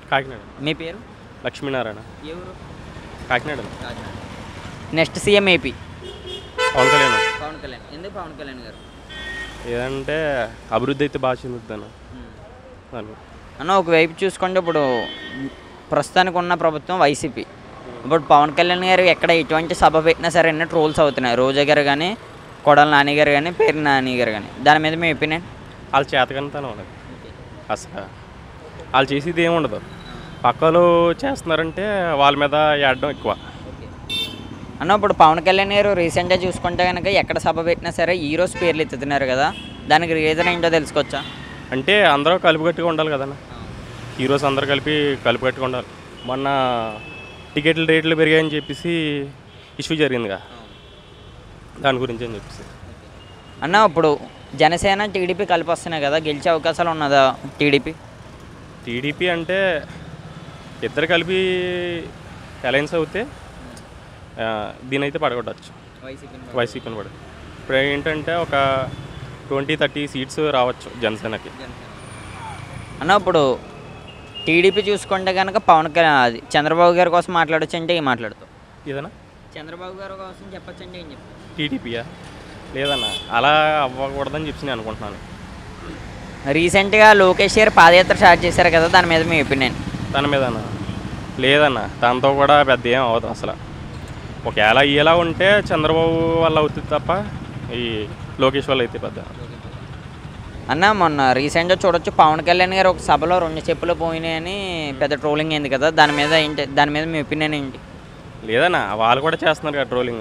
కాకినాడ మీ పేరు లక్ష్మీనారాయణ ఎవరు Kakinada next CM AP Pawan Kalyan Pawan Kalyan ఎందుకు పవన్ కళ్యాణ్ గారు ఏదంటే అభివృద్ధి అయితే బాగా చెందుతాను అని అన్న ఒకవైపు చూసుకుంటే ఇప్పుడు ప్రస్తుతానికి ఉన్న ప్రభుత్వం వైసీపీ ఇప్పుడు పవన్ కళ్యాణ్ గారు ఎక్కడ ఎటువంటి సభ పెట్టినా సరే అన్ని ట్రోల్స్ అవుతున్నాయి రోజా గారు కానీ కొడాల నాని గారు కానీ పేరు నాని గారు కానీ దాని మీద మీ ఒపీనియన్ వాళ్ళు చేతకంతాను వాళ్ళకి అసలు వాళ్ళు చేసేది ఏమి ఉండదు పక్కలు చేస్తున్నారంటే వాళ్ళ మీద ఏడడం ఎక్కువ అన్న ఇప్పుడు పవన్ కళ్యాణ్ గారు రీసెంట్గా చూసుకుంటే కనుక ఎక్కడ సభ పెట్టినా సరే హీరోస్ పేర్లు ఎత్తుతున్నారు కదా దానికి రీజన్ ఏంటో తెలుసుకోవచ్చా అంటే అందరూ కలిపికట్టుగా ఉండాలి కదన్న హీరోస్ అందరూ కలిపి కలిపికట్టుగా ఉండాలి మొన్న టికెట్ల రేట్లు పెరిగాయని చెప్పేసి ఇష్యూ జరిగిందిగా దాని గురించి అని చెప్పేసి అన్న ఇప్పుడు జనసేన టీడీపీ కలిపి వస్తున్నాయి కదా గెలిచే అవకాశాలు ఉన్నదా టీడీపీ టీడీపీ అంటే ఇద్దరు కలిపి అలయన్స్ అవుతే ఆ, దీనైతే పడగొట్టచ్చు వైసీపీని పడ ఇప్పుడు ఏంటంటే ఒక ట్వంటీ థర్టీ సీట్స్ రావచ్చు జనసేనకి అన్న ఇప్పుడు టీడీపీ చూసుకుంటే కనుక పవన్ కళ్యాణ్ అది చంద్రబాబు గారి కోసం మాట్లాడొచ్చు అంటే ఏం మాట్లాడుతావు ఏదన్నా చంద్రబాబు గారి కోసం చెప్పొచ్చు అంటే ఏం చెప్తావు టీడీపీయా లేదన్నా అలా అవ్వకూడదని చెప్పి నేను అనుకుంటున్నాను రీసెంట్గా లోకేష్ గారు పాదయాత్ర స్టార్ట్ చేశారు కదా దాని మీద మీ ఒపీనియన్ తన మీదనా లేదన్నా తనతో కూడా పెద్ద ఏం అవ్వదు అసలు ఒకవేళ ఇలా ఉంటే చంద్రబాబు వల్ల అవుతుంది తప్ప ఈ లోకేష్ వల్ల అయితే పెద్ద అన్న మొన్న రీసెంట్గా చూడొచ్చు పవన్ కళ్యాణ్ గారు ఒక సభలో రెండు చెప్పులు పోయినాయని పెద్ద ట్రోలింగ్ అయింది కదా దాని మీద ఏంటి దాని మీద మీ ఒపీనియన్ ఏంటి లేదన్నా వాళ్ళు కూడా చేస్తున్నారు కదా ట్రోలింగ్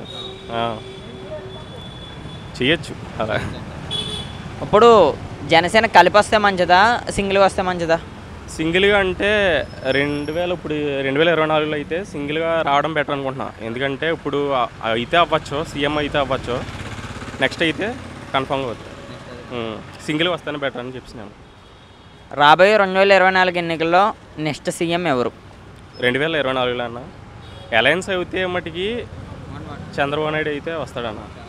చేయొచ్చు అలా ఇప్పుడు జనసేన కలిపి వస్తే మంచిదా సింగిల్గా వస్తే మంచిదా సింగిల్గా అంటే రెండు వేల ఇప్పుడు రెండు వేల ఇరవై నాలుగులో అయితే సింగిల్గా రావడం బెటర్ అనుకుంటున్నా ఎందుకంటే ఇప్పుడు ఆ- అయితే అవ్వచ్చు సీఎం అయితే అవ్వచ్చు నెక్స్ట్ అయితే కన్ఫామ్గా అవుతుంది సింగిల్గా వస్తేనే బెటర్ అని చెప్పి నేను రాబోయే రెండు వేల ఇరవై నాలుగు ఎన్నికల్లో నెక్స్ట్ సీఎం ఎవరు రెండు వేల ఇరవై నాలుగులో అన్న అలయన్స్ అయితే మటుకి చంద్రబాబు నాయుడు అయితే వస్తాడన్న